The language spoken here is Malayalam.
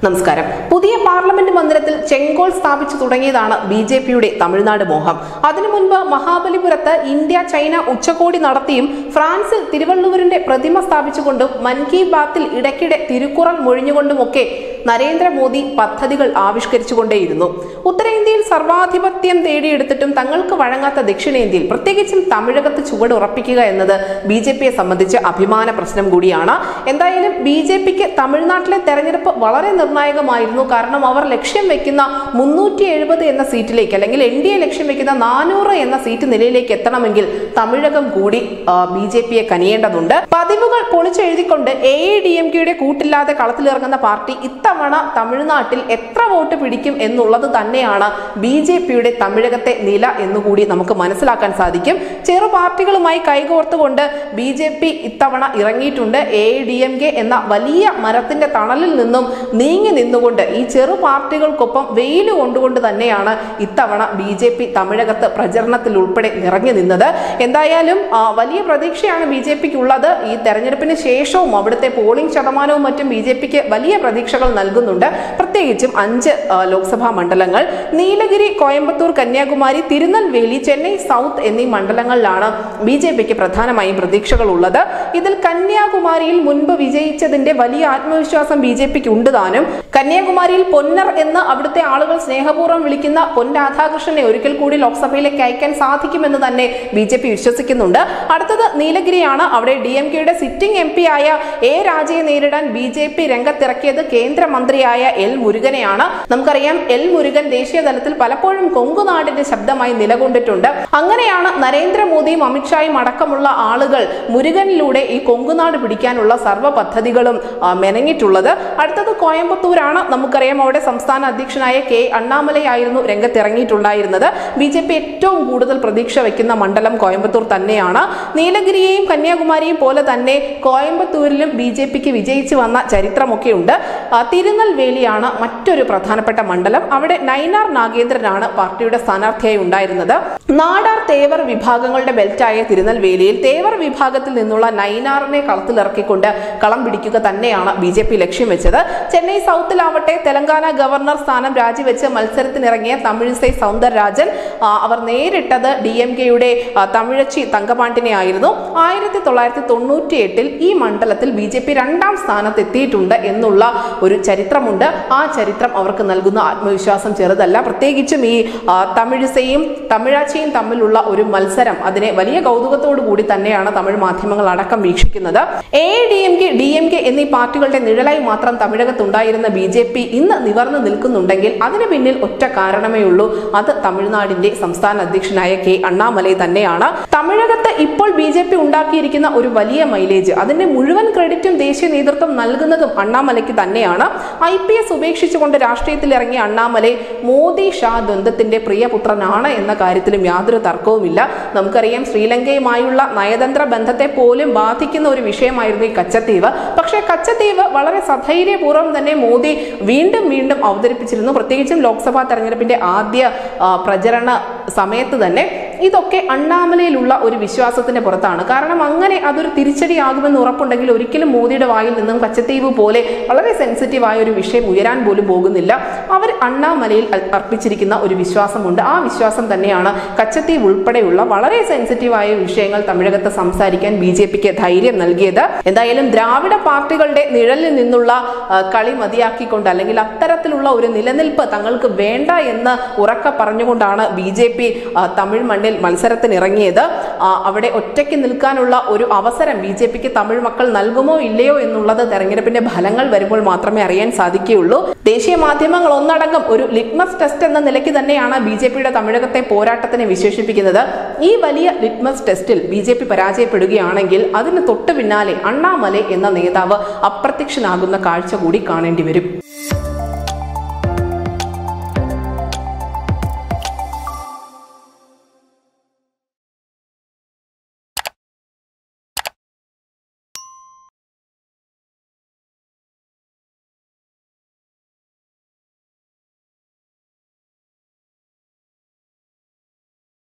നമസ്കാരം പുതിയ പാർലമെന്റ് മന്ദിരത്തിൽ ചെങ്കോൾ സ്ഥാപിച്ചു തുടങ്ങിയതാണ് ബി ജെ പിയുടെ തമിഴ്നാട് മോഹം അതിനു മുൻപ് മഹാബലിപുരത്ത് ഇന്ത്യ ചൈന ഉച്ചകോടി നടത്തിയും ഫ്രാൻസിൽ തിരുവള്ളുവരിന്റെ പ്രതിമ സ്ഥാപിച്ചുകൊണ്ടും മൻ കി ബാത്തിൽ ഇടയ്ക്കിടെ തിരുക്കുറൾ മൊഴിഞ്ഞുകൊണ്ടുമൊക്കെ നരേന്ദ്രമോദി പദ്ധതികൾ ആവിഷ്കരിച്ചുകൊണ്ടേയിരുന്നു ഉത്തരേന്ത്യയിൽ സർവാധിപത്യം തേടിയെടുത്തിട്ടും തങ്ങൾക്ക് വഴങ്ങാത്ത ദക്ഷിണേന്ത്യയിൽ പ്രത്യേകിച്ചും തമിഴകത്ത് ചുവട് ഉറപ്പിക്കുക എന്നത് ബി ജെ പിയെ സംബന്ധിച്ച് അഭിമാന പ്രശ്നം കൂടിയാണ് എന്തായാലും ബി ജെ പിക്ക് തമിഴ്നാട്ടിലെ തെരഞ്ഞെടുപ്പ് വളരെ നിർണായകമായിരുന്നു കാരണം അവർ ലക്ഷ്യം വെക്കുന്ന മുന്നൂറ്റി എഴുപത് എന്ന സീറ്റിലേക്ക് അല്ലെങ്കിൽ എൻ ഡി എ ലക്ഷ്യം വെക്കുന്ന നാനൂറ് എന്ന സീറ്റ് നിലയിലേക്ക് എത്തണമെങ്കിൽ തമിഴകം കൂടി ബി ജെ പിയെ കനിയേണ്ടതുണ്ട് പതിവുകൾ പൊളിച്ചെഴുതിക്കൊണ്ട് എ ഐ ഡി എം കെയുടെ കൂട്ടില്ലാതെ കളത്തിലിറങ്ങുന്ന പാർട്ടി ഇത്തവണ തമിഴ്നാട്ടിൽ എത്ര വോട്ട് പിടിക്കും എന്നുള്ളത് തന്നെയാണ് ബി ജെ പിയുടെ തമിഴകത്തെ നില എന്നുകൂടി നമുക്ക് മനസ്സിലാക്കാൻ സാധിക്കും ചെറു പാർട്ടികളുമായി കൈകോർത്തുകൊണ്ട് ബി ജെ പി ഇത്തവണ ഇറങ്ങിയിട്ടുണ്ട് A I D M K എന്ന വലിയ മരത്തിന്റെ തണലിൽ നിന്നും നീങ്ങി നിന്നുകൊണ്ട് ഈ ചെറു പാർട്ടികൾക്കൊപ്പം വെയിൽ കൊണ്ടുകൊണ്ട് തന്നെയാണ് ഇത്തവണ ബി ജെ പി തമിഴകത്ത് പ്രചരണത്തിൽ ഉൾപ്പെടെ നിറഞ്ഞു നിന്നത് എന്തായാലും ആ, വലിയ പ്രതീക്ഷയാണ് ബി ജെ പിക്ക് ഉള്ളത് ഈ തെരഞ്ഞെടുപ്പിന് ശേഷവും അവിടുത്തെ പോളിംഗ് ശതമാനവും മറ്റും ബി ജെ പിക്ക് വലിയ പ്രതീക്ഷകൾ നൽകുന്നുണ്ട് പ്രത്യേകിച്ചും അഞ്ച് ആ, ലോക്സഭാ മണ്ഡലങ്ങൾ നീലഗിരി കോയമ്പത്തൂർ കന്യാകുമാരി തിരുനെൽവേലി ചെന്നൈ സൗത്ത് എന്നീ മണ്ഡലങ്ങളിലാണ് ബി ജെ പിക്ക് പ്രധാനമായും പ്രതീക്ഷകൾ ഉള്ളത് ഇതിൽ കന്യാകുമാരിയിൽ മുൻപ് വിജയിച്ചതിന്റെ വലിയ ആത്മവിശ്വാസം ബി ജെ പിക്ക് ഉണ്ട് താനും കന്യാകുമാരിയിൽ പൊന്നർ എന്ന് അവിടുത്തെ ആളുകൾ സ്നേഹപൂർവ്വം വിളിക്കുന്ന പൊൻ രാധാകൃഷ്ണനെ ഒരിക്കൽ കൂടി ലോക്സഭയിലേക്ക് അയക്കാൻ സാധിക്കുമെന്ന് തന്നെ ബി ജെ പി വിശ്വസിക്കുന്നുണ്ട് അടുത്തത് നീലഗിരിയാണ് അവിടെ ഡി എം കെയുടെ സിറ്റിംഗ് എം പി ആയ എ രാജയെ നേരിടാൻ ബി ജെ പി രംഗത്തിറക്കിയത് കേന്ദ്രമന്ത്രിയായ എൽ മുരുകനെയാണ് നമുക്കറിയാം എൽ മുരുകൻ ദേശീയ തലത്തിൽ പലപ്പോഴും കൊങ്കുനാടിന്റെ ശബ്ദമായി നിലകൊണ്ടിട്ടുണ്ട് അങ്ങനെയാണ് നരേന്ദ്രമോദിയും അമിത്ഷായും അടക്കമുള്ള ആളുകൾ മുരുകനിലൂടെ ഈ കൊങ്കുനാട് പിടിക്കാനുള്ള സർവ്വ പദ്ധതികളും ആ, മെനങ്ങിയിട്ടുള്ളത് അടുത്തത് കോയമ്പത്തൂരാണ് നമുക്കറിയാം അവിടെ സംസ്ഥാന അധ്യക്ഷനായ കെ അണ്ണാമലയായിരുന്നു രംഗത്തിറങ്ങിയിട്ടുണ്ടായിരുന്നത് ബി ജെ പി ഏറ്റവും കൂടുതൽ പ്രതീക്ഷ വയ്ക്കുന്ന മണ്ഡലം കോയമ്പത്തൂർ തന്നെയാണ് നീലഗിരിയെയും കന്യാകുമാരിയും പോലെ തന്നെ കോയമ്പത്തൂരിലും ബി ജെ പിക്ക് വിജയിച്ചു വന്ന ചരിത്രമൊക്കെ ഉണ്ട് ആ, തിരുനെൽവേലിയാണ് മറ്റൊരു പ്രധാനപ്പെട്ട മണ്ഡലം അവിടെ നൈനാർ നാഗേന്ദ്രനാണ് പാർട്ടിയുടെ സ്ഥാനാർത്ഥിയായി ഉണ്ടായിരുന്നത് നാടാർ തേവർ വിഭാഗങ്ങളുടെ ബെൽറ്റായ തിരുനെൽവേലിയിൽ തേവർ വിഭാഗത്തിൽ നിന്നുള്ള നൈനാറിനെ കളത്തിലിറക്കിക്കൊണ്ട് കളം പിടിക്കുക തന്നെയാണ് ബി ജെ പി ലക്ഷ്യം വെച്ചത് ചെന്നൈ സൗത്തിലാവട്ടെ തെലങ്കാന ഗവർണർ സ്ഥാനം രാജിവെച്ച് മത്സരത്തിനിറങ്ങിയ തമിഴിസൈ സൗന്ദരരാജൻ ആ, അവർ നേരിട്ടത് ഡി എം കെയുടെ തമിഴച്ചി തങ്കപാണ്ടിനെ ആയിരുന്നു ആയിരത്തി തൊള്ളായിരത്തി തൊണ്ണൂറ്റി എട്ടിൽ ഈ മണ്ഡലത്തിൽ ബി ജെ പി രണ്ടാം സ്ഥാനത്ത് എത്തിയിട്ടുണ്ട് എന്നുള്ള ഒരു ചരിത്രമുണ്ട് ആ ചരിത്രം അവർക്ക് നൽകുന്ന ആത്മവിശ്വാസം ചെറുതല്ല പ്രത്യേകിച്ചും ഈ ആ, തമിഴിസയും തമിഴാച്ചിയും തമ്മിലുള്ള ഒരു മത്സരം അതിനെ വലിയ കൗതുകത്തോടു കൂടി തന്നെയാണ് തമിഴ് മാധ്യമങ്ങൾ അടക്കം വീക്ഷിക്കുന്നത് A D M K D M K എന്നീ പാർട്ടികളുടെ നിഴലായി മാത്രം തമിഴകത്തുണ്ടായിരുന്ന ബി ജെ പി ഇന്ന് നിവർന്നു നിൽക്കുന്നുണ്ടെങ്കിൽ അതിന് പിന്നിൽ ഒറ്റ കാരണമേ ഉള്ളൂ അത് തമിഴ്നാടിന്റെ സംസ്ഥാന അധ്യക്ഷനായ കെ അണ്ണാമലൈ തന്നെയാണ് തമിഴകത്ത് ഇപ്പോൾ ബി ജെ പി ഉണ്ടാക്കിയിരിക്കുന്ന ഒരു വലിയ മൈലേജ് അതിന്റെ മുഴുവൻ ക്രെഡിറ്റും ദേശീയ നേതൃത്വം നൽകുന്നതും അണ്ണാമലയ്ക്ക് തന്നെയാണ് ഐ പി എസ് ഉപേക്ഷിച്ചുകൊണ്ട് രാഷ്ട്രീയത്തിൽ ഇറങ്ങിയ അണ്ണാമലൈ മോദി ഷാ ദ്വന്ദ്വത്തിന്റെ പ്രിയപുത്രനാണ് എന്ന കാര്യത്തിലും യാതൊരു തർക്കവുമില്ല നമുക്കറിയാം ശ്രീലങ്കയുമായുള്ള നയതന്ത്ര ബന്ധത്തെ പോലും ബാധിക്കുന്ന ഒരു വിഷയമായിരുന്നു ഈ കച്ചത്തീവ് പക്ഷേ കച്ചത്തീവ് വളരെ സധൈര്യപൂർവ്വം തന്നെ മോദി വീണ്ടും വീണ്ടും അവതരിപ്പിച്ചിരുന്നു പ്രത്യേകിച്ചും ലോക്സഭാ തെരഞ്ഞെടുപ്പിന്റെ ആദ്യ ആ, പ്രചരണ സമയത്ത് തന്നെ ഇതൊക്കെ അണ്ണാമലയിലുള്ള ഒരു വിശ്വാസത്തിന്റെ പുറത്താണ് കാരണം അങ്ങനെ അതൊരു തിരിച്ചടിയാകുമെന്ന് ഉറപ്പുണ്ടെങ്കിൽ ഒരിക്കലും മോദിയുടെ വായിൽ നിന്നും കച്ചത്തീവ് പോലെ വളരെ സെൻസിറ്റീവ് ആയ ഒരു വിഷയം ഉയരാൻ പോലും പോകുന്നില്ല അവർ അണ്ണാമലയിൽ അ- അർപ്പിച്ചിരിക്കുന്ന ഒരു വിശ്വാസമുണ്ട് ആ വിശ്വാസം തന്നെയാണ് കച്ചത്തീവ് ഉൾപ്പെടെയുള്ള വളരെ സെൻസിറ്റീവ് ആയ വിഷയങ്ങൾ തമിഴകത്ത് സംസാരിക്കാൻ ബി ജെ പിക്ക് ധൈര്യം നൽകിയത് എന്തായാലും ദ്രാവിഡ പാർട്ടികളുടെ നിഴലിൽ നിന്നുള്ള ആ, കളി മതിയാക്കിക്കൊണ്ട് അല്ലെങ്കിൽ അത്തരത്തിലുള്ള ഒരു നിലനിൽപ്പ് തങ്ങൾക്ക് വേണ്ട എന്ന് ഉറക്ക പറഞ്ഞുകൊണ്ടാണ് ബി ജെ പി തമിഴ് മണ്ണിൽ മത്സരത്തിന് ഇറങ്ങിയത് ആ, അവിടെ ഒറ്റയ്ക്ക് നിൽക്കാനുള്ള ഒരു അവസരം ബി ജെ പിക്ക് തമിഴ് മക്കൾ നൽകുമോ ഇല്ലയോ എന്നുള്ളത് തെരഞ്ഞെടുപ്പിന്റെ ഫലങ്ങൾ വരുമ്പോൾ മാത്രമേ അറിയാൻ സാധിക്കുകയുള്ളൂ ദേശീയ മാധ്യമങ്ങൾ ഒന്നടങ്കം ഒരു ലിറ്റ്മസ് ടെസ്റ്റ് എന്ന നിലയ്ക്ക് തന്നെയാണ് ബി ജെ പിയുടെ തമിഴകത്തെ പോരാട്ടത്തിനെ വിശേഷിപ്പിക്കുന്നത് ഈ വലിയ ലിറ്റ്മസ് ടെസ്റ്റിൽ ബി ജെ പി പരാജയപ്പെടുകയാണെങ്കിൽ അതിന് തൊട്ടു പിന്നാലെ അണ്ണാമലൈ എന്ന നേതാവ് അപ്രത്യക്ഷനാകുന്ന കാഴ്ച കൂടി കാണേണ്ടി വരും